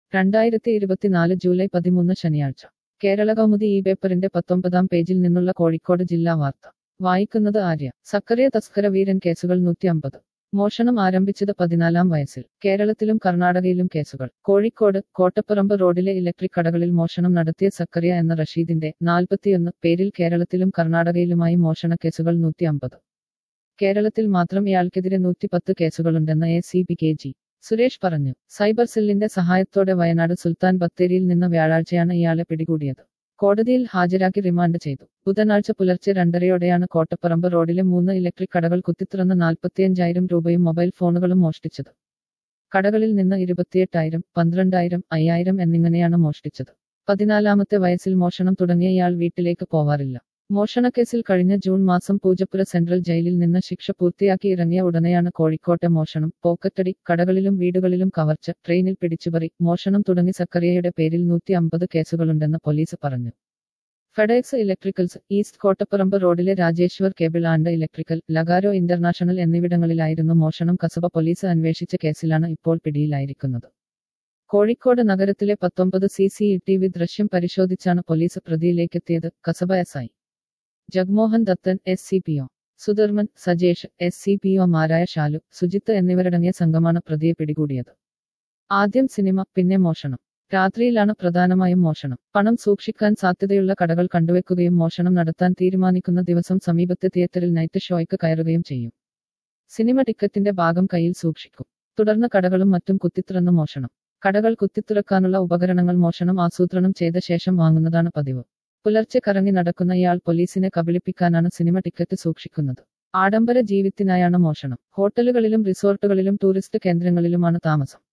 രണ്ടായിരത്തി ഇരുപത്തിനാല് ജൂലൈ പതിമൂന്ന് ശനിയാഴ്ച കേരള കൗമുദി ഈ പേപ്പറിന്റെ പത്തൊമ്പതാം പേജിൽ നിന്നുള്ള കോഴിക്കോട് ജില്ലാ വാർത്ത വായിക്കുന്നത് ആര്യ സക്കറിയ തസ്കര വീരൻ കേസുകൾ നൂറ്റി അമ്പത് മോഷണം ആരംഭിച്ചത് പതിനാലാം വയസ്സിൽ കേരളത്തിലും കർണാടകയിലും കേസുകൾ കോഴിക്കോട് കോട്ടപ്പറമ്പ് റോഡിലെ ഇലക്ട്രിക് കടകളിൽ മോഷണം നടത്തിയ സക്കറിയ എന്ന റഷീദിന്റെ നാൽപ്പത്തിയൊന്ന് പേരിൽ കേരളത്തിലും കർണാടകയിലുമായി മോഷണ കേസുകൾ നൂറ്റി അമ്പത് കേരളത്തിൽ മാത്രം ഇയാൾക്കെതിരെ നൂറ്റിപ്പത്ത് കേസുകളുണ്ടെന്ന് A C B K G Suresh പറഞ്ഞു സൈബർ സെല്ലിന്റെ സഹായത്തോടെ വയനാട് സുൽത്താൻ ബത്തേരിയിൽ നിന്ന് വ്യാഴാഴ്ചയാണ് ഇയാളെ പിടികൂടിയത് കോടതിയിൽ ഹാജരാക്കി റിമാൻഡ് ചെയ്തു ബുധനാഴ്ച പുലർച്ചെ രണ്ടരയോടെയാണ് കോട്ടപ്പറമ്പ് റോഡിലെ മൂന്ന് ഇലക്ട്രിക് കടകൾ കുത്തിത്തുറന്ന് നാൽപ്പത്തിയഞ്ചായിരം രൂപയും മൊബൈൽ ഫോണുകളും മോഷ്ടിച്ചത് കടകളിൽ നിന്ന് ഇരുപത്തിയെട്ടായിരം പന്ത്രണ്ടായിരം അയ്യായിരം എന്നിങ്ങനെയാണ് മോഷ്ടിച്ചത് പതിനാലാമത്തെ വയസ്സിൽ മോഷണം തുടങ്ങിയ ഇയാൾ വീട്ടിലേക്ക് പോവാറില്ല മോഷണക്കേസിൽ കഴിഞ്ഞ ജൂൺ മാസം പൂജപ്പുര സെൻട്രൽ ജയിലിൽ നിന്ന് ശിക്ഷ പൂർത്തിയാക്കി ഇറങ്ങിയ ഉടനെയാണ് കോഴിക്കോട്ടെ മോഷണം പോക്കറ്റടി കടകളിലും വീടുകളിലും കവർച്ച ട്രെയിനിൽ പിടിച്ചുപറി മോഷണം തുടങ്ങി സക്കറിയയുടെ പേരിൽ നൂറ്റി അമ്പത് കേസുകളുണ്ടെന്ന് പോലീസ് പറഞ്ഞു ഫെഡെക്സ് ഇലക്ട്രിക്കൽസ് ഈസ്റ്റ് കോട്ടപ്പറമ്പ് റോഡിലെ രാജേശ്വർ കേബിൾ ആൻഡ് ഇലക്ട്രിക്കൽ ലഗാരോ ഇന്റർനാഷണൽ എന്നിവിടങ്ങളിലായിരുന്നു മോഷണം കസബ പോലീസ് അന്വേഷിച്ച കേസിലാണ് ഇപ്പോൾ പിടിയിലായിരിക്കുന്നത് കോഴിക്കോട് നഗരത്തിലെ പത്തൊമ്പത് സി സി ടി വി ദൃശ്യം പരിശോധിച്ചാണ് പോലീസ് പ്രതിയിലേക്കെത്തിയത് Kasaba S I Jagmohan Dathan S C P O Sudharman Sajesh S C P ഒമാരായ ഷാലു സുജിത്ത് എന്നിവരടങ്ങിയ സംഘമാണ് പ്രതിയെ പിടികൂടിയത് ആദ്യം സിനിമ പിന്നെ മോഷണം രാത്രിയിലാണ് പ്രധാനമായും മോഷണം പണം സൂക്ഷിക്കാൻ സാധ്യതയുള്ള കടകൾ കണ്ടുവെക്കുകയും മോഷണം നടത്താൻ തീരുമാനിക്കുന്ന ദിവസം സമീപത്തെ തിയേറ്ററിൽ നൈറ്റ് ഷോയ്ക്ക് കയറുകയും ചെയ്യും സിനിമ ടിക്കറ്റിന്റെ ഭാഗം കയ്യിൽ സൂക്ഷിക്കും തുടർന്ന് കടകളും മറ്റും കുത്തിത്തുറന്ന് മോഷണം കടകൾ കുത്തിത്തുറക്കാനുള്ള ഉപകരണങ്ങൾ മോഷണം ആസൂത്രണം ചെയ്ത ശേഷം വാങ്ങുന്നതാണ് പതിവ് പുലർച്ചെ കറങ്ങി നടക്കുന്ന ഇയാൾ പോലീസിനെ കബളിപ്പിക്കാനാണ് സിനിമ ടിക്കറ്റ് സൂക്ഷിക്കുന്നത് ആഡംബര ജീവിതത്തിനായാണ് മോഷണം ഹോട്ടലുകളിലും റിസോർട്ടുകളിലും ടൂറിസ്റ്റ് കേന്ദ്രങ്ങളിലുമാണ് താമസം